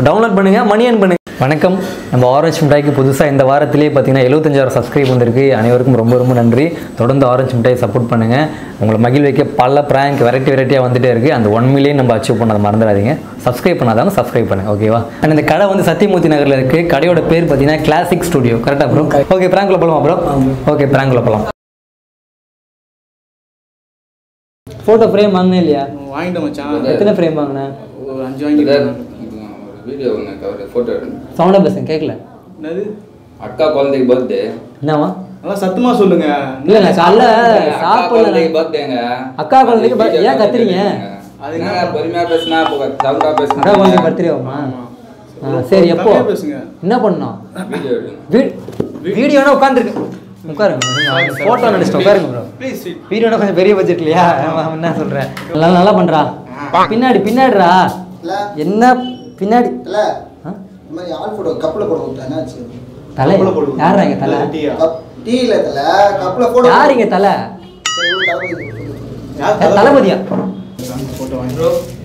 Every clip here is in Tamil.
டவுன்லோட் பண்ணுங்க மணி earn பண்ணுங்க வணக்கம் நம்ம ஆரஞ்ச் மிட்டாய்க்கு புதுசாக இந்த வாரத்திலே பார்த்தீங்கன்னா எழுபத்தஞ்சாயிரம் சப்ஸ்கிரைப் வந்திருக்கு அனைவருக்கும் ரொம்ப ரொம்ப நன்றி தொடர்ந்து ஆரஞ்ச் மிட்டாய் சப்போர்ட் பண்ணுங்க உங்களை மகிழ் வைக்க பல ப்ராங்க் வெரைட்டி வெரைட்டியாக வந்துட்டே இருக்கு அந்த ஒன் மில்லியன் நம்ம அச்சீவ் பண்ணதை மறந்துடாதீங்க சப்ஸ்கிரைப் பண்ணாதாங்க சப்ஸ்கிரைப் பண்ணுங்க ஓகேவா அண்ட் இந்த கடை வந்து சத்தியமூர்த்தி நகரில் இருக்கு கடையோட பேர் பார்த்தீங்கன்னா கிளாசிக் ஸ்டுடியோ கரெக்டாக ப்ரோ ஓகே ப்ராங்க்ல போகலாமா ப்ரோ ஓகே ப்ராங்க்ல போகலாம் ஃபோட்டோ ஃப்ரேம் வாங்கினே இல்லையா வாங்கிட்டேன் மச்சான் எத்தனை ஃப்ரேம் வாங்கினேன் ஒரு அஞ்சு வாங்கிட்டேன் வீடியோ ஒன்று கவர் ஃபோட்டோ எடுங்க சவுண்டாக பேசுங்க கேட்கல என்னது அக்கா குழந்தைக்கு பர்த்டே என்னவா நல்லா சத்தமா சொல்லுங்க இல்ல நான் காலைல அக்கா சாப்பிடல குழந்தைக்கு பர்த்டேங்க அக்கா குழந்தைக்கு birth- ஏன் கத்துறீங்க? அது என்ன பொறுமையா பேசினா சவுண்டா அக்கா குழந்தை பேசுனா பர்த்டே ஆகுமா ஆ, சரி எப்போ கம்மியா பேசுங்க என்ன பண்ணோம் வீடியோ எடுங்க வீடியோனா உட்காந்துருக்கு உட்காருங்க ஃபோட்டோ நினச்சிட்டு உட்காருங்க ப்ரோ ப்ளீஸ் வீடியோனா கொஞ்சம் பெரிய பட்ஜெட் இல்லையா ஆமா, என்ன சொல்றேன் நல்லா நல்லா பண்றா பின்னாடி பின்னாடிடா இல்ல என்ன பின்னாடி இல்ல ஆ? இந்த மாதிரி ஆள் போட கப்பில் போட விட்டேன் என்னாச்சு தலை கப்பல போடு. யாரா இங்க தலை டீயா? கப் டீல தல கப்பில் போட யார் இங்க தலை சரி விடு, தளபதி சொல்லு. யார் த- தளபதியா போட்டோ வாங்கி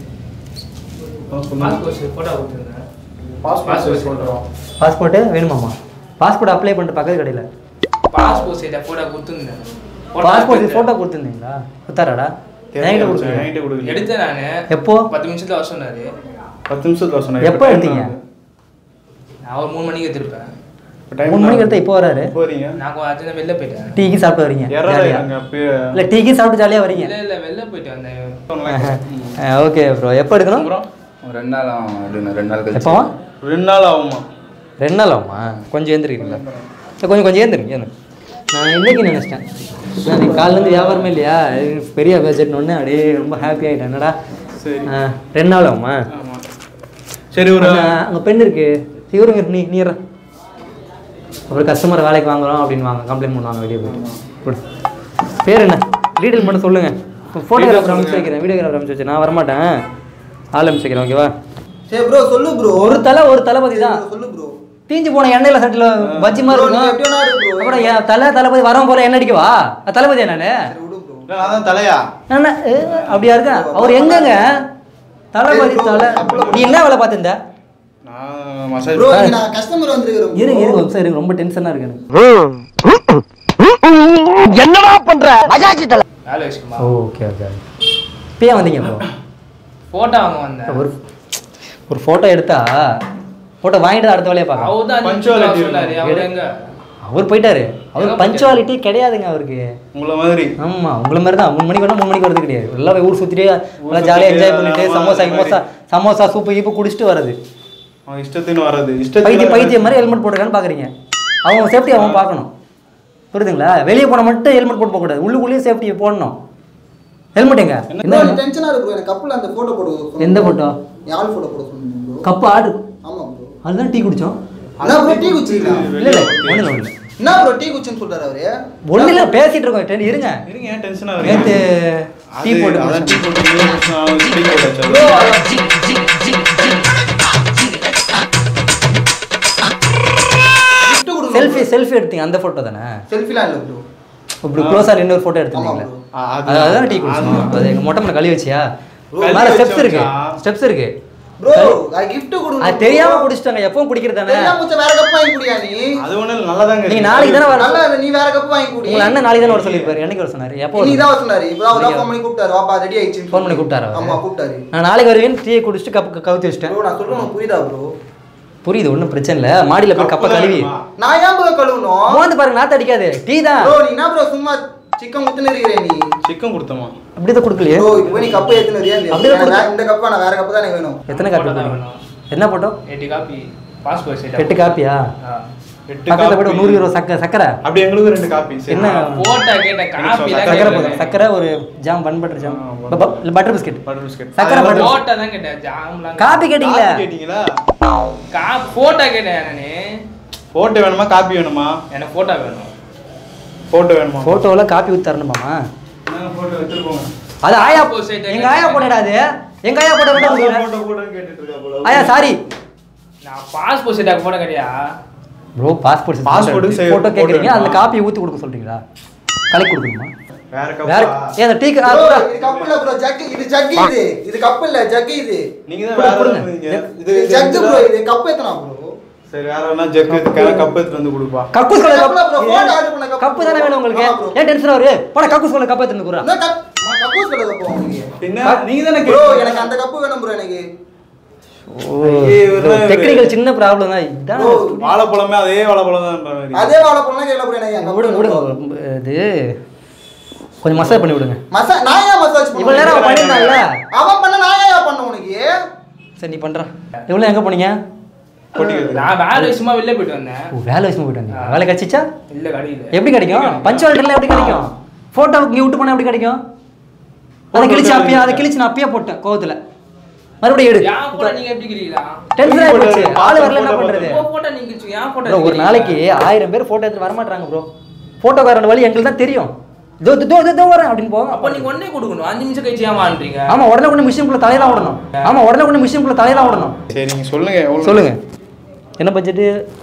பாஸ்போர்ட் சொல்றோம் பாஸ்போர்ட்டு வேணுமாமா பாஸ்போர்ட் அப்ளை பண்ணிட்டு பக்கத்து கடையில் பாஸ்போர்ட் சைட்டை போட்டோ கொடுத்துருந்தேன் பாஸ்போர்ட் ஃபோட்டோ கொடுத்துருந்தீங்களா கொடுத்தாராடா என்கிட்ட கொடுத்தீங்க நைட்டு கொடுக்கல எடுத்தேன் நானு எப்போ பத்து நிமிஷத்துல வர சொன்னாரு பத்து நிமிஷத்துல சொன்னேன் எப்போ எடுத்தீங்க நான் ஒரு மூணு மணிக்கு எடுத்திருப்பேன் மூணு மணிக்கு எடுத்தா இப்போ வராரு போறீங்க நான் கொஞ்சம் அர்ஜென்ட் வெளில போயிட்டேன் டீக்கு சாப்பிட்டு வரீங்க எறா ஜாலியா? எங்க அப்பயே இல்ல டீக்கு சாப்பிட்டு ஜாலியா வரீங்க இல்ல இல்ல வெளில போயிட்டு வந்தேன் ஓகே ப்ரோ எப்போ எடுக்கணும் அப்புறம் ஒரு ரெண்டு நாள் ஆகும் அப்படின்னு ரெண்டு நாள் கழிச்சு எப்போவா ரெண்டு நாள் ஆகுமா ரெண்டு நாள் ஆகுமா கொஞ்சம் ஏந்திருக்கீங்களா கொஞ்சம் கொஞ்சம் ஏந்திருங்க ஏந்திருங்க நான் இன்னைக்கு நினச்சிட்டேன் நான் நீ காலிலேருந்து வியாபாரமே இல்லையா இது பெரிய பட்ஜெட்னு ஒன்று அப்படியே ரொம்ப ஹாப்பி ஆகிட்டேன் என்னடா சரி ஆ, ரெண்டு நாள் ஆகுமா ஆமா சரி ஒரு அங்கே பெண் இருக்கு இவருங்க நீ நீரா அப்புறம் கஸ்டமர் வேலைக்கு வாங்குறோம் அப்படின்னு வாங்க கம்ப்ளைண்ட் பண்ணுவாங்க வெளியே போயிட்டு கொடு. பேர் என்ன டீட்டெயில் மட்டும் சொல்லுங்க ஃபோட்டோகிராஃபர் அமைச்சு வைக்கிறேன் வீடியோகிராஃபர் அமைச்சு வச்சு நான் வரமாட்டேன் ஆள் அமைச்சு வைக்கிறேன் ஓகேவா சரி ப்ரோ சொல்லு ப்ரோ ஒரு தலை ஒரு தளபதி தான் சொல்லு ப்ரோ தீஞ்சு போன எண்ணெயில சட்டில பஜ்ஜி மாதிரி bro, நீ இருக்கும் எப்படி வேணா இரு bro. அப்புறம் என் தலை தளபதி வரவன் போல எண்ணெய் அடிக்கவா அது தளபதியா நானு சரி விடு ப்ரோ நான் தான் தலையா நான் ஏ, அப்படியா இருக்கேன் அவர் எங்கங்க தளபதி தலை நீ என்ன வேலை பார்த்துருந்த நான் மசாஜ் ப்ரோ நான் கஸ்டமர் வந்திருக்கிறேன் bro. இருங்க இருங்க ஒரு நிமிஷம் இருங்க ரொம்ப டென்ஷனா இருக்கு எனக்கு வேலை வச்சுக்குமா ஓகே ஓகே இப்பயே வந்தீங்க ப்ரோ போட்டோ வாங்க வந்தேன் ஒரு ஒரு ஃபோட்டோ எடுத்தா ஃபோட்டோ வாங்கிட்டு அடுத்த வேலையை பார்க்கலாம் அவர் தான் Punctuality சொன்னாரு அவர் எங்க அவர் போயிட்டாரு அவர் எங்க பஞ்சுவாலிட்டி கிடையாதுங்க அவருக்கு உங்களை மாதிரி ஆமா உங்களை மாதிரி தான் மூணு மணிக்கு வரணும் மூணு மணிக்கு வரது கிடையாது எல்லாம் போய் ஊர் சுத்திட்டு நல்லா ஜாலியாக என்ஜாய் பண்ணிட்டு ஆமா, சமோசா அந்த கிமோசா சமோசா சூப்பு கீப்பு குடிச்சிட்டு வரது அவன் இஷ்டத்துன்னு வர்றது பைத்தியம் இஷ்டத்துக்கு பைத்தியம் மாதிரி ஹெல்மெட் போட்டுருக்கான்னு பாக்குறீங்க அவங்க சேஃப்டி அவன் பார்க்கணும் புரியுதுங்களா வெளியே போன மட்டும் ஹெல்மெட் போட்டு போகக்கூடாது உள்ளுக்குள்ளேயே சேஃப்டி போடணும் ஹெல்மெட் எங்க ப்ரோ என்ன நீ டென்ஷனா இருக்கு ப்ரோ எனக்கு கப்பில் அந்த போட்டோ போடு சொன்னீங்க. எந்த photo? என் ஆள் போட்டோ போட சொன்னீங்க ப்ரோ கப்பு ஆர்டர் ஆமா ப்ரோ அதுதான் டீ குடிச்சோம் என்ன ப்ரோ டீ குச்சிங்களா இல்ல இல்ல ஒண்ணு இல்ல ஒண்ணு இல்ல என்ன ப்ரோ டீ குச்சின்னு சொல்றாரு அவரு ஒண்ணு இல்ல பேசிட்டு இருக்கோம் டென் இருங்க இருங்க ஏன் டென்ஷனா நேத்து டீ போட்டு அதான் டீ குடிச்சோம். போட்டு டீ போட்டு ப்ரோ கிஃப்ட் கொடுங்க செல்ஃபி செல்ஃபி எடுத்தீங்க அந்த போட்டோ தானே செல்ஃபிலாம் இல்ல ப்ரோ இப்படி க்ளோஸா நின்று ஒரு போட்டோ எடுத்தீங்களா ஆமா bro. அது அதான் டீ குடிச்சோம் அது எங்க மொட்டை மேல கழுவி வச்சியா கழுவி மேல ஸ்டெப்ஸ் வச்சோம் இருக்கு மச்சான். ஸ்டெப்ஸ் இருக்கு ப்ரோ அது கிஃப்ட் கொடுங்க அது தெரியாம குடிச்சிட்டாங்க எப்பவும் குடிக்கிறது தானே தெரியாம குடிச்சா வேற கப் வாங்கி குடியா நீ அது ஒண்ணு நல்லாதாங்க நீங்க நாளைக்கு தானே வர நல்லா இல்ல, நீ வேற கப் வாங்கி குடி உங்க அண்ணன் நாளைக்கு தானே வர சொல்லியிருப்பாரு என்னைக்கு வர சொன்னாரு எப்போ நீ தான் சொன்னாரு இப்போ அவர் ஃபோன் பண்ணி கூப்பிட்டாரு வாப்பா ரெடி ஆயிடுச்சு ஃபோன் பண்ணி கூப்பிட்டாரா அவரு? ஆமா கூப்பிட்டாரு நான் நாளைக்கு வருவேன் டீயை குடிச்சிட்டு கப்பு கவுத்தி வச்சிட்டேன் ப்ரோ நான் சொல்றேன் உனக்கு புரியுதா ப்ரோ புரியுது ஒன்றும் பிரச்சனை இல்லை மாடியில் போய் கப்பை கழுவி நான் ஏன் ப்ரோ கழுவணும் மோந்து பாருங்க நாத்து அடிக்காது டீ தான் ப்ரோ நீ என்ன ப்ரோ சும்மா சிக்கன் முத்துன்னு இருக்கிறே நீ சிக்கன் கொடுத்தோமா அப்படி தான் கொடுக்கலையே ப்ரோ இப்போ போய் நீ கப்பு ஏத்துன வரியா அப்படியே எனக்கு கொடுத்தா- வேற- இந்த கப்பா நான் வேற கப்பு தான் எனக்கு வேணும் எத்தனை காப்பி Photo தான் போட்டீங்க? வேணும். என்ன போட்டோம் எட்டு காப்பி பாஸ்போர்ட் சைட் எட்டு காப்பியா எட்டு பக்கத்துல போய்ட்டு காப்பி. நூறு கிலோ சக்கரை சக்கரை அப்படி எங்களுக்கு ரெண்டு காப்பி சரி. என்ன? போட்டோ கேட்ட காப்பி சக்கரை சக்கரை தான் போதும் கேட்டேன் சக்கரை ஒரு ஜாம் பன் பட்டர் ஜாம் ஆ, ப- ப- இல்ல பட்டர் பிஸ்கெட் பட்டர் பிஸ்கட் சக்கரை அது பட்டர் போட்டோ தான் கேட்டேன் ஜாம்லாம் காப்பி கேட்டீங்களா காப்பி கேட்டீங்களா கா போட்டோ கேட்டேன் நானு போட்டோ வேணுமா காப்பி வேணுமா எனக்கு போட்டோ வேணும் போட்டோ வேணுமா போட்டோல காப்பி ஊத்தி தரணுமாமா போட்டோ எடுத்துருப்போங்க அது ஆயா Passport size எங்க ஆயா போட்டடா அது எங்க ஆயா போட்ட விட முடியல போட்டோ போட்டோன்னு கேட்டுட்டு இருக்கா போல ஆயா சாரி நான் பாஸ்போர்ட் சைட்டாக போட்டோ கேட்டியா bro passport Passport passport size photo photo கேக்குறீங்க அந்த வேணுமா? காப்பியை ஊத்தி கொடுக்க சொல்றீங்களா கலெக்ட் கொடுக்கணுமா வேற வேற கப்பா ஏன் அந்த டீ Bro, இது கப்பு இல்ல ப்ரோ ஜக்கு இது ஜக்கு இது இது கப்பு இல்ல ஜக்கு இது நீங்க தான் வேற கொடுங்க. ஒண்ணு இது இது இது ஜக்கு ப்ரோ இதுதான். இது கப்பு எத்தனா ப்ரோ சரி வேற வேணா ஜக்கு இதுக்கான கப் எடுத்து வந்து கொடுப்பா கக்கூஸ் கொள்ள கப்புல bro, phone order பண்ண கப்பு. கப்பு தானே வேணும் உங்களுக்கு ஆமா bro. ஏன் டென்ஷன் வருது போட கக்கூஸ் கொள்ள கப்பை எடுத்து குறா என்ன கப் மா, கக்கூஸ் கடை கப்பு உங்களுக்கு பின்ன நீங்க தானே ப்ரோ எனக்கு அந்த கப்பு வேணும் ப்ரோ எனக்கு டெக்னிக்கல் சின்ன ப்ராப்ளம் தான் இதான் Bro, வாழைப்பழமே அதே வாழைப்பழம் தான் மாதிரி அதே வாழை பொண்ணா கேட்கல ப்ரோ எனக்கு என் கப்பு விடுங்க வேணும் bro. விடுங்க இது கொஞ்சம் மசாஜ் பண்ணி விடுங்க மசா நான் ஏன் மசாஜ் இவ்வளவு நேரம் அவன் பண்ணியிருந்தான்ல அவன் பண்ண நான் ஏன் பண்ண உனக்கு சரி நீ பண்ற இவ்வளோ எங்க போனீங்க கொட்டிக்கிறது நான் வேலை விஷயமா வெளில போயிட்டு வந்தேன் ஓ வேலை விஷயமா போயிட்டு வந்தீங்க வேலை கிடைச்சிச்சா இல்ல கடையில எப்படி கிடைக்கும் பஞ்சுவாலிட்டியில் எப்படி கிடைக்கும் ஃபோட்டோவுக்கு இங்கே விட்டு போனால் எப்படி கிடைக்கும் அதை கிழிச்சு அப்பயே அதை கிழிச்சு நான் அப்பயே போட்டேன் கோவத்துல மறுபடியும் எடு என் போட்டோ நீங்க எப்படி கிரீங்களா டென்ஷன் ஆகி போச்சு ஆள் வரல என்ன பண்றது உங்க போட்டோ நீங்க கிழிச்சு என் போட்டோ ப்ரோ ஒரு நாளைக்கு ஆயிரம் பேர் ஃபோட்டோ எடுத்து வரமாட்டாங்க ப்ரோ ஃபோட்டோக்காரன் வழி எங்களுக்கு தான் தெரியும் இதோ இதோ இதோ, இதோ வரேன் அப்படின்னு போவோம் அப்ப நீங்க ஒண்ணே கொடுக்கணும் அஞ்சு நிமிஷம் கழிச்சு ஏன் வாங்குறீங்க ஆமா உடனே கொண்டு மிஷினுக்குள்ள தலையெல்லாம் விடணும் ஆமா உடனே கொண்டு மிஷினுக்குள்ள தலையெல்லாம் விடணும் சரி நீங்க சொல்லுங்க எவ்வளவு சொல்லுங்க என்ன பட்ஜெட்டு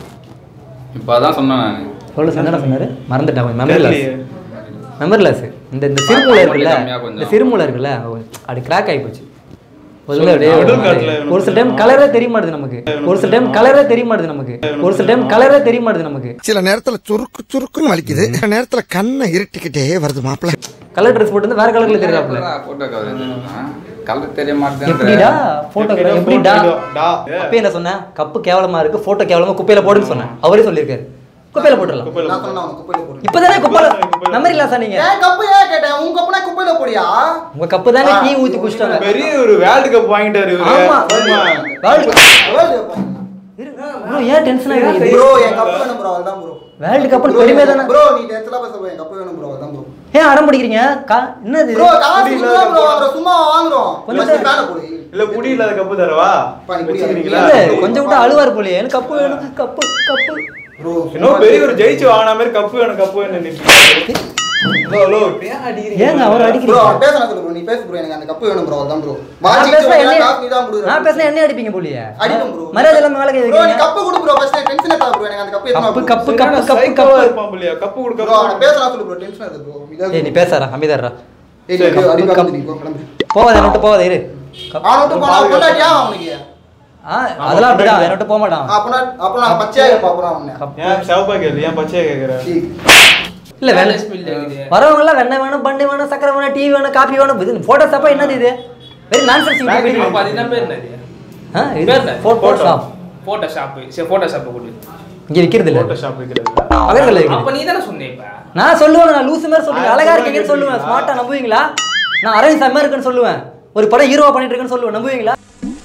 இப்போ அதான் சொன்னேன் நான் எவ்வளோ சொன்னா சொன்னாரு மறந்துட்டேன் கொஞ்சம் மெமரி லாஸ் தெரியலையே. மெமரி லாஸ் இந்த இந்த சிறுமூலை இருக்குல்ல கம்மியா கொஞ்சம். இந்த சிறுமூலை இருக்குல்ல அது கிராக் ஆகி போச்சு ஒரு சில அப்படியே நடுவு காட்டுல ஒரு சில டைம் கலரே தெரிய மாட்டுது நமக்கு ஒரு சில டைம் கலரே தெரிய மாட்டுது நமக்கு ஒரு சில டைம் கலரே தெரிய மாட்டுது நமக்கு சில நேரத்துல சுருக்கு சுருக்குன்னு வலிக்குது சில நேரத்துல கண்ணை இருட்டிக்கிட்டே வருது மாப்பிள்ள கலர் ட்ரெஸ் போட்டு வேற கலர்ல தெரியலாப்ல போட்டோ கவர் கலர் தெரிய எப்படிடா மாட்டேன் போட்டோ எப்படிடா எப்படிடா photo டா. அப்பயே என்ன சொன்னேன் கப்பு கேவலமா இருக்கு போட்டோ கேவலமா குப்பையில போடுன்னு சொன்னேன் அவரே சொல்லியிருக்காரு குப்பையில போட்டுடலாம் குப்பையில நான் சொன்னேன் அவனுக்கு குப்பையில போடு இப்பதானே குப்பையில குப்பையில. மெமரி லாஸா நீங்க ஏன் கப்பு ஏன் கேட்டேன் உன் கப்புனா குப்பையில போடியா உங்க கப்பு தானே டீ ஊத்தி குடிச்சிட்டாங்க பெரிய ஒரு வேர்ல்டு கப் வாங்கிட்டாரு இவரு. ஆமா ஆமா. World World Cup. ப்ரோ ஏன் டென்ஷன் ஆகுது bro என் கப்பு வேணும் ப்ரோ அதான் ப்ரோ வேர்ல்டு கப்னு பெருமை தானே ப்ரோ நீ டென்த்ல பேச bro, என் கப்பு வேணும் ப்ரோ அதான் ப்ரோ ஏன் அடம் பிடிக்கிறீங்க கா- என்னது ப்ரோ காசு புடி கொடுத்தா இல்லாத ப்ரோ கப்பு. வாங்குறோம் சும்மா வாங்குறோம் கொஞ்சம் கொஞ்சம் மேல போடு இல்ல புடி இல்லாத கப்பு தரவா பா, நீ புடி. வச்சுக்கிறீங்களா இல்ல கொஞ்சம் விட்டு அழுவார் போலயே எனக்கு கப்பு வேணும் கப்பு கப்பு ப்ரோ இன்னும் பெரிய ஒரு ஜெயிச்சு வாங்கின மாதிரி கப்பு வேணும் கப்பு வேணும் நிப்பீங்க ஹலோ ஹலோ ஏன் அடிக்கிறீங்க ஏங்க அவர் ப்ரோ அடிக்கிறீங்க அவன் பேசணும் சொல்லு ப்ரோ நீ பேசு ப்ரோ எனக்கு அந்த கப்பு வேணும் ப்ரோ அதான் ப்ரோ நான் வாங்கி பேசினா என்ன காசு நீ தான் நான் கொடுக்குற பேசினா என்ன அடிப்பீங்க போலியே அடிப்போம் ப்ரோ மரியாதை இல்லாம வேலை ப்ரோ நீ கேட்குறீங்க கப்பு கொடு ப்ரோ ஃபர்ஸ்ட் டென்ஷன் ஏத்தா ப்ரோ எனக்கு அந்த கப்பு ஏத்தா cup bro. Cup cup cup சைக்கோவா கப்பு இருப்பான் போலியா கப்பு கொடு ப்ரோ அவனை கப்பு பேசலாம் சொல்லு ப்ரோ டென்ஷன் ஆகுது ப்ரோ ஏய் நீ பேசாரா அமைதாரா ஏய் சரி, நீ அடி கப்பு, கப்பு நீ போ கிளம்பு போவாத என்னட்டு போவாத இரு கப்பு- அவனை விட்டு போனா கொண்டாட்டியா அவனுக்கு ஆ அதெல்லாம் அப்படிதான் என்னட்டு போக மாட்டான் அப்பனா அப்ப நான் பச்சையா இருப்பா அப்புறம் அவனை ஏன் சிவப்பா கேளு ஏன் பச்சையா கேக்குற இல்ல வேலை ஸ்மெல் இருக்குது வரவங்க எல்லாம் வெண்ணெய் வேணும் பண்ணு வேணும் சக்கரை வேணும் டீ வேணும் காபி வேணும் இது போட்டோ ஷாப்பா என்னது இது வெரி நான்சென்ஸ் அப்ப அது என்ன பேர் என்னது ஆ இது பேர் என்ன? போட்டோ ஷாப் போட்டோ ஷாப் சரி போட்டோ ஷாப் கொடு இங்க விக்கிறது இல்ல போட்டோ ஷாப் வைக்கிறது அவர்கள் அப்ப நீ தானே சொன்னே இப்ப நான் சொல்லுவேன் நான் லூசு மாதிரி சொல்லுவேன் அழகா இருக்கீங்கன்னு சொல்லுவேன் ஸ்மார்ட்டா நம்புவீங்களா நான் அரவிந்த் செம்மையா இருக்குன்னு சொல்லுவேன் ஒரு படம் ஹீரோவா பண்ணிட்டு இருக்கேன்னு சொல்லுவேன் நம்புவீங்களா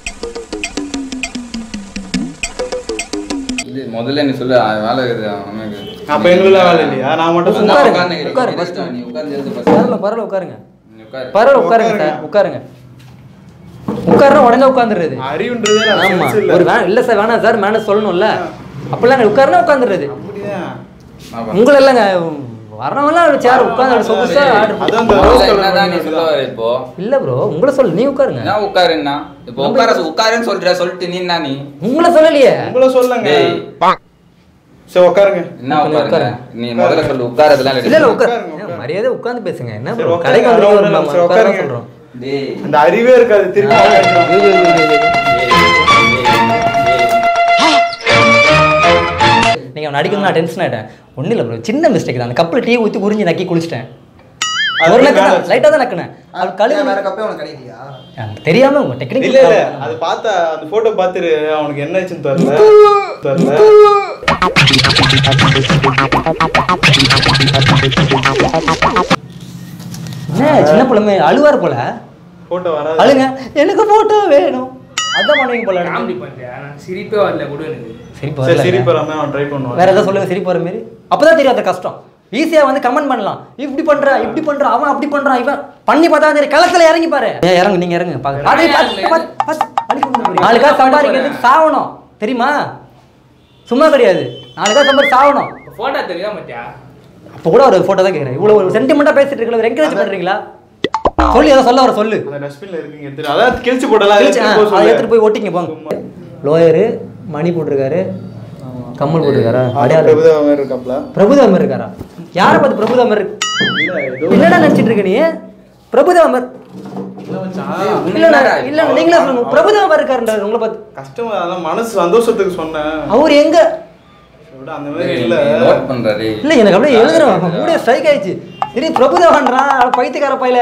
இது முதல்ல நீ சொல்லு அவன் வேலை இருக்குது அவனுக்கு அப்ப எங்களுக்கு வேலை இல்லையா நான் மட்டும் நான் சும்மா உட்காருங்க, உட்கார்ந்து உட்காரு, இருக்கிறேன். first. நீ உட்கார்ந்து எழுது first. பரவாயில்ல பரவாயில்ல உட்காருங்க நீ உட்காரு. பரவாயில்ல உட்காருங்க சார் உட்காருங்க உட்காருனா உடனே உட்காந்துருது அறிவுன்றதே நான் ஆமா sense இல்ல. ஒரு வே இல்ல சார் வேணாம் சார் மேனஸ் சொல்லணும்ல அப்படிலாம் உட்காருனா உட்காந்துருது அப்படிதான் நான் பா- உங்களை இல்லைங்க வரவங்களாம் சேர் உட்காந்து சொகுசா ஆர்டர் அதான் இந்த முதல்ல ரோஸ் கலர் என்னதான் நீ பண்ணி சொல்ல வர இப்போ இல்ல ப்ரோ உங்களை சொல்லு நீ உட்காருங்க என்ன உட்காருன்னா இப்போ உட்கார உட்காருன்னு சொல்ற சொல்லிட்டு நீ என்ன நீ உங்களை சொல்லலையே உங்களை சொல்லுங்க டேய் சரி உட்காருங்க என்ன உட்காரு, உட்காருங்க நீ முதல்ல சொல்லு உட்காரதெல்லாம் இல்ல இல்ல உட்காரு உட்காருங்க, உட்காருங்க. மரியாதை உட்கார்ந்து பேசுங்க என்ன சரி, bro உட்காருங்க, கடைக்கு வந்து அவ்வளவு ஒரு நேரம், சரி, உட்கார உட்காருங்க. சொல்றோம் டேய் அந்த அறிவே இருக்காது திருப்பி உட்காருங்க. ஐயோ, ஐயோ, ஐயோ, ஐயோ. நீங்க அவனை அடிக்கணும் நான் டென்ஷன் ஆயிட்டேன் ஒண்ணும் இல்ல ப்ரோ சின்ன மிஸ்டேக் தான் அந்த கப்பில் டீ ஊத்தி உறிஞ்சி நக்கி குளிச்சிட்டேன் அது ஒரு நக்கு மேல தான் லைட்டா தான் நக்கினேன் அது ஏன் கழுகு வேற கப்பே உனக்கு கிடைக்கலையா தெரியாம உங்க டெக்னிக் இல்ல இல்ல அது பார்த்தா அந்த போட்டோ பார்த்துரு அவனுக்கு என்ன ஆச்சுன்னு தெரியல தெரியல என்ன சின்ன பிள்ளைமே அழுவார் போல போட்டோ வராது அழுங்க எனக்கு போட்டோ வேணும் அதான் பண்ணுவீங்க போல காமெடி பண்றியா நான் சிரிப்பே வரல கொடு எனக்கு சிரிப்பு சரி வரல சிரிப்பு வராம அவன் ட்ரை பண்ணுவான் வேற ஏதாவது சொல்லுங்க சிரிப்பு வர மாரி அப்பதான் தெரியும் அந்த கஷ்டம் ஈஸியா வந்து கமெண்ட் பண்ணலாம் இப்படி பண்றான் இப்படி பண்றான் அவன் அப்படி பண்றான் இவன் பண்ணி பார்த்தா தெரியும் களத்துல இறங்கி பாரு ஏன் இறங்கு நீங்க இறங்கு பாத்து பாத்து, பாத்து, பாத்து, பாத்து, அடிக்க முடியாது. நாலு காசு சம்பாதிக்கிறதுக்கு சாவணும் தெரியுமா சும்மா கிடையாது நாலு காசு சம்பாதி சாவணும் போட்டோ தெரியுதா மத்தியா அப்ப கூட ஒரு போட்டோ தான் கேக்குறேன் இவ்வளவு ஒரு சென்டிமெண்டா பேசிட்டு இருக்கல ஒரு என்கரேஜ் பண்றீங்களா சொல்லி ஏதோ சொல்ல வர சொல்லு அந்த டஸ்ட்பின்ல இருக்குங்க எடுத்துரு அதான் கிழிச்சு போடலாம் கிழிச்சு, ஆ, அதை எடுத்துட்டு போய் ஒட்டிங்க போங்க லோயரு மணி போட்டிருக்காரு கம்மல் போட்டிருக்காரா அடையாளம் பிரபுதேவா மாதிரி இருக்காப்ல பிரபுதேவா மாதிரி இருக்காரா யாரை பார்த்து பிரபுதேவா மாதிரி இருக்கு? இல்ல ஏதோ என்னடா நினைச்சிட்டு இருக்க நீ பிரபுதேவர் இல்ல மச்சான் இல்ல இல்ல நீங்களே சொல்லுங்க பிரபுதேவர் இருக்காருன்ற உங்களை பார்த்து கஷ்டமா அதான் மனசு சந்தோஷத்துக்கு சொன்னேன் அவர் எங்க விட அந்த மாதிரி இல்ல நோட் பண்றாரு இல்ல எனக்கு அப்படியே எழுதுறோம் மூடிய ஸ்ட்ரைக் ஆயிடுச்சு சரி பிரபுதேவன்றான் அவன் பைத்தியக்கார பையில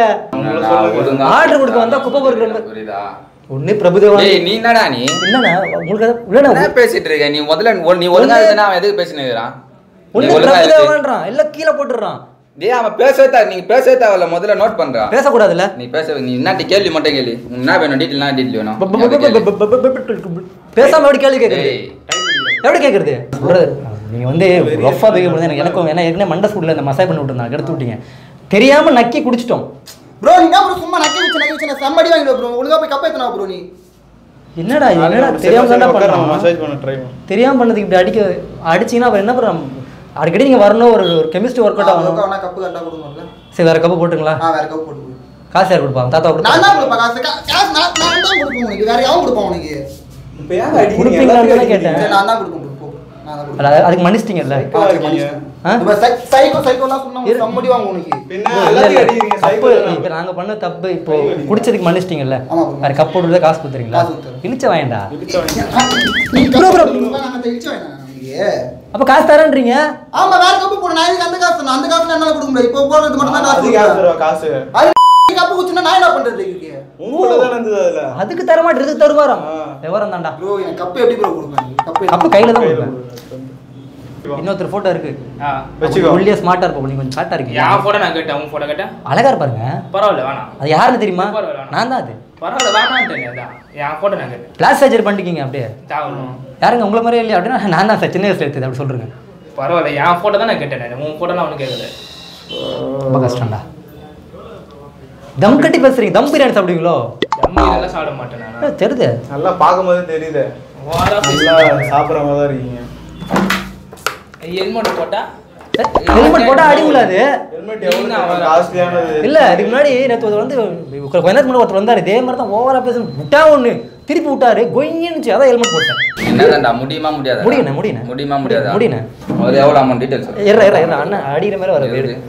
ஆர்டர் கொடுக்க வந்தா குப்பை பொறுக்கிற புரியுதா ஒண்ணு பிரபுதேவன் டேய் நீ என்னடா நீ இல்லண்ணா உங்களுக்கு அது- இல்லண்ணா என்ன பேசிட்டு இருக்க நீ முதல்ல ஒ- நீ ஒழுங்கா எழுதுனா அவன் எதுக்கு பேசினுக்கிறான் நீ ஒண்ணு ஒழுங்கா எழுது பிரபுதேவன்றான் எல்லாம் கீழே போட்டுடுறான் டேய் அவன் பேசவே தேவை நீங்க பேசவே தேவையில்ல முதல்ல நோட் பண்றா பேசக்கூடாதுல்ல நீ பேச நீ என்னாட்டி கேள்வி மட்டும் கேள்வி உனக்கு என்ன வேணும் டீட்டெயில் என்ன டீட்டெயில் வேணும் ப- ப- அது ப- கேளு. ப- ப- ப- ப- பேசாம எப்படி கேள்வி கேட்கறது டேய், எப்படி கேட்கறது brother, நீங்க வந்து ரஃபா பேக முடியாது எனக்கு எனக்கும் ஏன்னா ஏற்கனவே மண்டை சூட்ல இந்த மசாஜ் பண்ணி விட்டுருந்தாங்க எடுத்து விட்டீங்க தெரியாம நக்கி குடிச்சிட்டோம் ப்ரோ நீ என்ன ப்ரோ சும்மா நக்கி வச்சு நக்கி வச்சு செம்மடி வாங்கிடு ப்ரோ ஒழுங்கா போய் கப்ப எத்தனா ப்ரோ நீ என்னடா இது என்னடா தெரியாம தானே நம்ம பண்ணோம் மசாஜ் பண்ண ட்ரை பண்ண தெரியாம பண்ணதுக்கு இப்படி அடிக்க அடிச்சீங்கன்னா அப்புறம் என்ன பண்ணுறோம் அடிக்கடி நீங்க வரணும் ஒரு ஒரு கெமிஸ்ட்ரி ஒர்க் அவுட் ஆகணும் வேணா கப்பு கரெக்டா கொடுங்கல சரி வேற கப்பு போட்டுங்களா ஆ வேற கப்பு போட்டு கொடு. காசு யார் கொடுப்பாங்க தாத்தா நான் கொடுப்பாங்க தான் கொடுப்பேன் காசு கா- காசு நான் நான் தான் கொடுப்பேன் உனக்கு வேற யாரும் கொடுப்பான் உனக்கு இப்போ ஏன் அடிக்கிறீங்க கொடுப்பீங்களான்னு எல்லாத்தையும் தானே கேட்டேன். சரி, நான் தான் கொடுப்பேன் bro. போ. நான் தான் கொடுப்பேன் அது- அதுக்கு மன்னிச்சிட்டீங்கல்ல எதுக்கு அடிக்கிறீங்க? ஆ? இப்ப சை- சைக்கோ சைக்கோலாம் சொன்னா உனக்கு செம்மடி வாங்க உனக்கு பின்ன இல்ல, இல்ல, எல்லாத்தையும் அடிக்கிறீங்க தப்பு சைக்கிள் இப்ப நாங்க பண்ண தப்பு இப்போ கை வலிக்குது. குடிச்சதுக்கு மன்னிச்சிட்டீங்கல்ல ஆமா bro. வேற கப் போட்டு காசு கொடுத்துறீங்களா காசு கொடுத்துறேன். இழிச்ச வாயண்டா நீ கப்பு போட்டு நான் அந்த இடிச்சு வேணாம் உனக்கு அப்ப காசு தரேன்றீங்க ஆமா வேற கப்பு போடு நான் இதுக்கு அந்த காசு நான் அந்த காசு என்னால கொடுக்க முடியாது இப்போ போடுறது மட்டும் தான் காசு அது காசு கொடுப்பேன். தருவா, காசு அது நீ கப்பு குச்சுனா நான் என்ன பண்றது இதுக்கு உங்களோட தான் இருந்தது அதுல அதுக்கு தர மாட்டேன் தருவாராம் ஆ. விவரம் தான்டா ப்ரோ எனக்கு கப்பு எப்படி ப்ரோ கொடுப்பேன் கப்பு அப்ப கையில தான் கொடுப்பேன் கையில இன்னொருத்தர் போட்டோ இருக்கு ஆ வச்சுக்கோ. ஒல்லியா ஸ்மார்ட்டா இருப்போம் நீங்க கொஞ்சம் ஷார்ட்டா இருக்கீங்க என் போட்டோ நான் கேட்டேன் உன் போட்டோ கேட்டேன் அழகா இருப்பாருங்க பரவாயில்ல வேணாம் அது யாருன்னு தெரியுமா பரவாயில்ல, வேணாம். நான் தான் அது பரவாயில்ல வேணான்ட்டேன் அதான் என் போட்டோ நான் கேட்டேன் பிளாஸ் சர்ஜரி பண்ணிட்டீங்க அப்படியே தேவணும் யாருங்க உங்களை மாதிரியே இல்லையா அப்படின்னா நான் தான் சார் சின்ன வயசுல எடுத்தது அப்படி சொல்றேங்க பரவாயில்ல என் போட்டோ தான் நான் கேட்டேன் நான் உன் போட்டோலாம் அவனுக்கு கேட்கல ரொம்ப கஷ்டம்டா தம் கட்டி பேசுறீங்க தம் பிரியாணி சாப்பிடுவீங்களோ தம்பி இதெல்லாம் சாப்பிட மாட்டேன் நான் ஏ, தெரியுது நல்லா பார்க்கும்போது தெரியுது ஓவரா நல்லா சாப்பிட்ற மாதிரி தான் இருக்கீங்க ஹெல்மெட் போட்டா ஹெல்மெட் போட்டா அடி விழாது ஹெல்மெட் எவ்வளோ காஸ்ட்லியானது இல்ல இதுக்கு முன்னாடி நேற்று ஒருத்தர் வந்து கொஞ்ச நேரத்துக்கு முன்னாடி ஒருத்தர் வந்தாரு இதே மாதிரி தான் ஓவரா பேச விட்டா ஒண்ணு திருப்பி விட்டாரு கொய்யின்னு அதான் ஹெல்மெட் போட்டேன் என்னதான்டா முடியுமா முடியாதா முடியுண்ணே, முடியுண்ணே. முடியுமா முடியாதா முடியுண்ணே. அது எவ்வளவு அமௌண்ட் டீடைல்ஸ் சொல்லு இற இற இற அண்ணன் அடிக்கிற மாதிரி வர எழுது.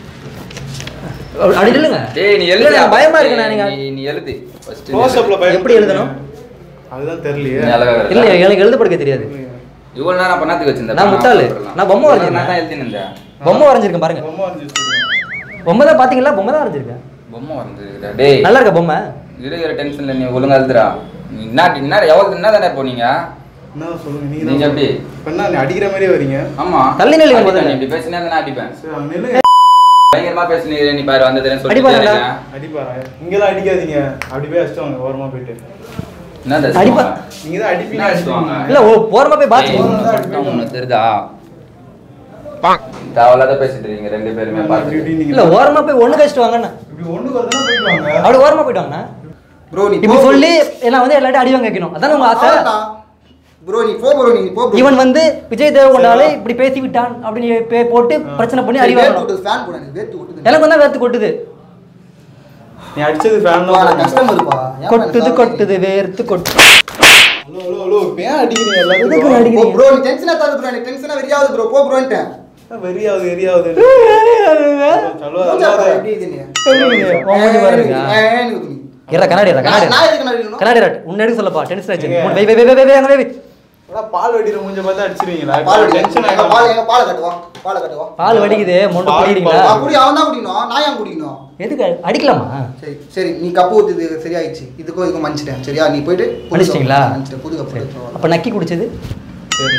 அடி இல்லைங்க டேய் நீ இல்ல, எழுது எனக்கு பயமா இருக்குண்ணா, டேய், நீங்க- நீ- நீ எழுது ஃபர்ஸ்ட் க்ளோஸ்அப்ல பயம் எப்படி எழுதணும்? அதுதான் தெரியலையே நீ அழகா எழுது. இல்ல எனக்கு எழுத படிக்க தெரியாது இவ்வளவு நேரம் பண்ணாதுக்கு வச்சிருந்தேன் நான் முட்டாளு. நான் பொம்மை வரைஞ்சேன். நான் தான் எழுதினேன் பொம்மை வரைஞ்சிருக்கேன் பாருங்க ரொம்ப வந்து வச்சிருக்கீங்க. பொம்மை தான் பாத்தீங்களா பொம்மை தான் வரைஞ்சிருக்கேன் பொம்மை வரைஞ்சிருக்குடா டேய் நல்லா இருக்க பொம்மை இருக்கிற டென்ஷன்ல நீ ஒழுங்கா எழுதுடா நீ என்ன என்ன எவ்வளவு என்ன தானே போனீங்க என்ன சொல்லுங்க நீங்க நீங்க எப்படி? இப்ப என்ன நீ அடிக்கிற மாதிரியே வரீங்க ஆமா தள்ளி நில்லுங்க அடிப்பேன், முதல்ல. நீ இப்படி பேசினா நான் அடிப்பேன் சரி அவங்க நில்லுங்க பயங்கரமா பேசுனீங்க நீ பாரு வந்ததுன்னு அடிப்பாருடா. சொல்லிட்டு அடிப்பாரா இங்கெல்லாம் அடிக்காதீங்க அப்படி போய் அடிச்சுட்டு வாங்க ஓரமா போயிட்டு என்ன அடிப்பா. நீங்க தான் அடிப்பீங்க என்ன அடிச்சுவாங்க? அடிப்பீங்க. இல்ல ஓ போறமா போய் பாத்து ஒண்ணு தெரியுதா தேவையில்லாத பேசிட்டு இருக்கீங்க ரெண்டு பேருமே இப்படி பார்த்து இப்படி நீங்க இல்ல ஓரமா போய் ஒண்ணு கழிச்சிட்டு வாங்கண்ணா இப்படி ஒண்ணுக்கு வரதுனா போயிட்டு வாங்க அப்படி ஓரமா போயிட்டு வாங்கண்ணா ப்ரோ நீ இப்படி சொல்லி எல்லாம் வந்து எல்லாத்தையும் அடி வாங்க வைக்கணும் அதானே உங்க ஆசை ப்ரோ நீ போ ப்ரோ நீ போ bro. இவன் வந்து விஜய் தேவகொண்டாலே இப்படி பேசி விட்டான் அப்படின்னு பே- போட்டு பிரச்சனை பண்ணி அடி சரி, வேர்த்து வாங்கணும் விட்டுது, fan போடு எனக்கு, வேர்த்து விட்டுது. எனக்கு வந்தா வேர்த்து கொட்டுது நீ அடிச்சது ஃபேன் பா, நான் customer பா. ஏன் கொட்டுது பண்ண கொட்டுது வேர்த்து கொட்டு ஹலோ ஹலோ ஹலோ இப்ப ஏன் அடிக்கிறீங்க எதுக்கு எல்லாத்துக்கும் அடி- போ bro, நீ tension ஆத்தாத bro, எனக்கு tension ஆ வெறியாகுது bro, போ bro-ன்ட்டேன். வெறியாவது வெறியாவது சொல்லு மூஞ்சா பாரு, அல்லாத எப்படி இது நீ? உன் மூஞ்சி பாருங்க. ஏன், ஏன் இது நீ? இறா கண்ணாடி இறா கண்ணாடி நான் நான் எதுக்கு நடிக்கணும்? கண்ணாடி ராட் உன்னை எடுக்க சொல்லப்பா டென்ஷன் ஆச்சு ஏங்க. உன் வை வை வை வை வை அங்க வை வை. அதான் பால் வெடிக்கிற மூஞ்ச பார்த்து அடிச்சிருவீங்களா பால் குடி. டென்ஷன் எங்க பால், எங்க பாலை காட்டுவா, பாலை காட்டுவா. பால் வடிக்குது மொண்டு பால், குடிக்கிறீங்களா நான் குடி, அவன் தான் குடிக்கணும், நான் ஏன் குடிக்கணும்? எதுக்கு அடிக்கலாமா சரி சரி நீ கப்பு ஊத்துது சரியாயிடுச்சு இதுக்கும் இதுக்கும் மன்னிச்சிட்டேன் சரியா நீ போயிட்டு புது மன்னிச்சிட்டீங்களா? கப்பு மன்னிச்சிட்டேன், புது கப்பு சரி எடுத்துட்டு வா. அப்ப நக்கி குடிச்சது சரி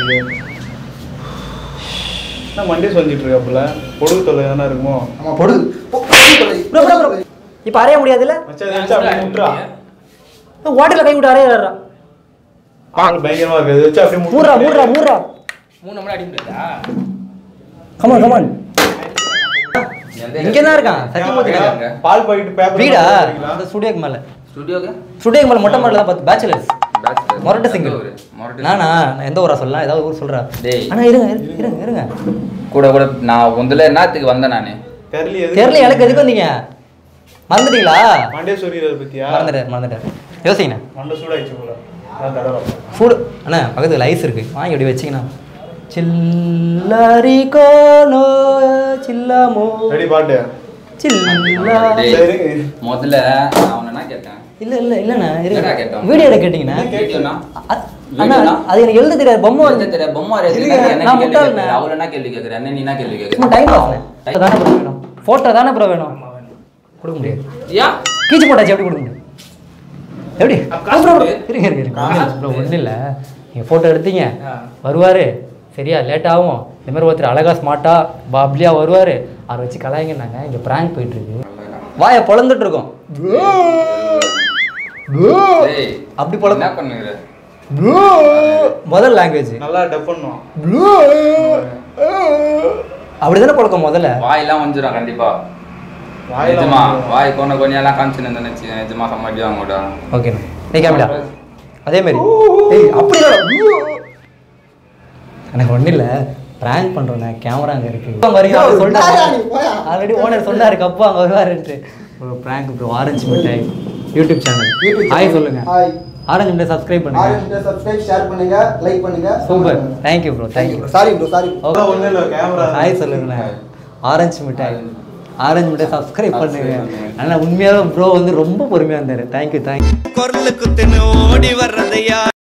என்ன மண்டே சொல்லிட்டு இருக்காப்புல பொடுகு தொல்லை தானே இருக்குமோ ஆமா, பொடு. பொ- பொடு தொலை. ப்ரோ ப்ரோ ப்ரோ இப்ப அறைய முடியாதுல்ல மச்சான் இதை வச்சு அப்படியே முட்டுறா ஓட்டல கை விட்டு அறையாடுறா பால் பயங்கரமா இருக்கு இதை வச்சு அப்படியே மூடுறா மூடுறா மூடுறா மூணு மணி அடி முடியாதா கமான் கமான் இங்க தான் இருக்கான் சத்தியமூர்த்தி நகர் எங்க? பால் பாக்கெட் பேப்பர் வீடா அந்த ஸ்டுடியோக்கு மேல ஸ்டுடியோக்கு ஸ்டுடியோக்கு மேல மொட்டை மாடல தான் பார்த்து பேச்சுலர்ஸ் Bachelor. மொரட்டு எந்த சிங்கிள் ஊரு? மொரட்டு நானா நான் எந்த ஊரா சொல்லலாம் ஏதாவது ஊர் சொல்றா டேய். ஆனா இருங்க இரு- இருங்க இருங்க கூட கூட நான் உந்துல என்னத்துக்கு வந்தேன் நானு தெரியல தெரியல எனக்கு எதுக்கு வந்தீங்க மறந்துட்டீங்களா மண்டே சொல்லிடுறது பத்தியா மறந்துட்டார் மறந்துட்டார் யோசிங்கண்ணா மண்டை சூடாயிடுச்சு போல அதான் தடவை சூடு அண்ணா பக்கத்துல ஐஸ் இருக்கு வாங்கி அப்படி வச்சிங்கண்ணா சில்லாரி கோலோ சில்லாமோ ரெடி பாட்டு சில்லா டேய், சரி. முதல்ல நான் உன்னை என்ன கேட்டேன் இல்ல இல்ல இல்லண்ணா என்னடா இருங்க கேட்டோம்? வீடியோ எடுக்க கேட்டீங்கண்ணா வீடியோனா? அ- அண்ணா வீடியோனா? அது எனக்கு எழுத தெரியாது பொம்மை உனக்கு தெரியாது, பொம்மை வரையறதுக்கு இருங்க, என்ன நான் கேள்வி முட்டாள்ண்ணே. கேட்கற? அவளை என்ன கேள்வி கேட்கற? என்ன நீ என்ன கேள்வி சும்மா கேட்கற? டைம் பாஸ் தானே ப்ரோ வேணும் ஃபோட்டோ தானே ப்ரோ வேணும் கொடுக்க முடியாது ஏன் கீச்சு போட்டாச்சு எப்படி கொடுக்க முடியும் எப்படி அப்ப காசு ப்ரோ கொடு. இருங்க இருங்க இருங்க ப்ரோ ஒன்றும் இல்லை நீங்கள் ஃபோட்டோ எடுத்தீங்க ஆ. வருவார் சரியா லேட் ஆகும் இந்த மாதிரி ஒருத்தர் அழகா ஸ்மார்ட்டாக பாப்லியாக வருவார் அவரை வச்சு கலாய்ங்கன்னாங்க இங்கே ப்ராங்க் போயிட்டு இருக்கு வாயை பொழந்துட்டு இருக்கோம் டேய், அப்படி பொழக்க என்ன பண்ணுகிற? முதல் லாங்குவேஜ் நல்லா டப் பண்ணுவோம் அப்படி தானே பழக்கம் முதல்ல வாயெல்லாம் வந்துரும் கண்டிப்பா வாயில நிஜமா வந்துரும். வாய் கொண்ட கொண்டையெல்லாம் காமிச்சுன்னு இருந்தேன்னு வச்சுக்க, நிஜமா சமாளிப்பாங்க கூட ஓகேண்ணா நீ கேமிடா அதே மாதிரி ஏய் அப்படி எனக்கு ஒன்றும் இல்லை ப்ராங்க் பண்ணுறோண்ணே கேமரா அங்கே இருக்கு அவங்க வரீங்க அவர் நாயா நீ, போயா. சொல்லிட்டாரு ஆல்ரெடி ஓனர் சொன்னாரு கப்பு அங்கே வருவாருன்ட்டு ஒரு ப்ராங்க் ப்ரோ ஆரஞ்சு மிட்டாய் YouTube channel YouTube hi channel. சொல்லுங்க Hi. ஆரஞ்சு மிட்டாய் சப்ஸ்கிரைப் பண்ணுங்க ஆரஞ்சு சப்ஸ்கிரைப் ஷேர் பண்ணுங்க லைக் பண்ணுங்க super thank you bro thank you sorry bro sorry okay ஒண்ணும் இல்ல, camera. ஹாய் சொல்லுங்கண்ணே ஆரஞ்சு மிட்டாய் ஆரஞ்சு மிட்டாய் சப்ஸ்கிரைப் பண்ணுங்க ஆனால் உண்மையாகவே ப்ரோ வந்து ரொம்ப பொறுமையாக இருந்தார் தேங்க்யூ தேங்க்யூ குரலுக்கு தின்னு ஓடி வர்றதையா